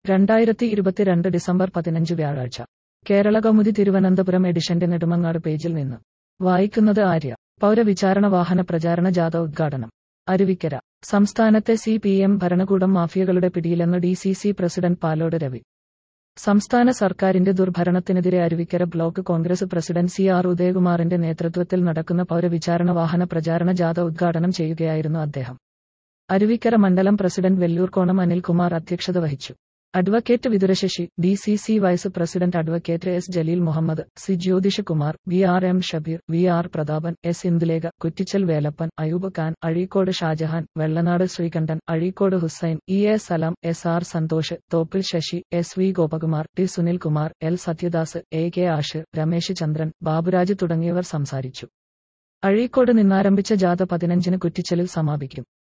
രണ്ടായിരത്തി ഇരുപത്തിരണ്ട് ഡിസംബർ പതിനഞ്ച് വ്യാഴാഴ്ച കേരള കൗമുദി തിരുവനന്തപുരം എഡിഷന്റെ നെടുമങ്ങാട് പേജിൽ നിന്ന് വായിക്കുന്നത് ആര്യ പൗരവിചാരണ വാഹന പ്രചാരണ ജാഥ ഉദ്ഘാടനം അരുവിക്കര സംസ്ഥാനത്തെ സി പി എം ഭരണകൂടം മാഫിയകളുടെ പിടിയിലെന്ന് D C C president Palode Ravi സംസ്ഥാന സർക്കാരിന്റെ ദുർഭരണത്തിനെതിരെ Aruvikkara block Congress president C R ഉദയകുമാറിന്റെ നേതൃത്വത്തിൽ നടക്കുന്ന പൗരവിചാരണ വാഹന പ്രചാരണ ജാഥ ഉദ്ഘാടനം ചെയ്യുകയായിരുന്നു അദ്ദേഹം അരുവിക്കര മണ്ഡലം പ്രസിഡന്റ് വെല്ലൂർക്കോണം അനിൽകുമാർ അധ്യക്ഷത വഹിച്ചു advocate Vithurasasi D C C vice president advocate S Jaleel Muhammad C Jyothishkumar V R M Shabeer V R Prathapan S Indulekha Kuttichal Velappan Ayub Khan Azhikode Shajahan Vellanad Sreekantan Azhikode Hussain E A Salam S R Santhosh Thoppil Sasi S V Gopakumar T Sunilkumar L Sathyadas A K Ashir Ramesh Chandran Baburaj തുടങ്ങിയവർ സംസാരിച്ചു അഴീക്കോട് നിന്നാരംഭിച്ച ജാഥ പതിനഞ്ചിന് കുറ്റിച്ചലിൽ സമാപിക്കും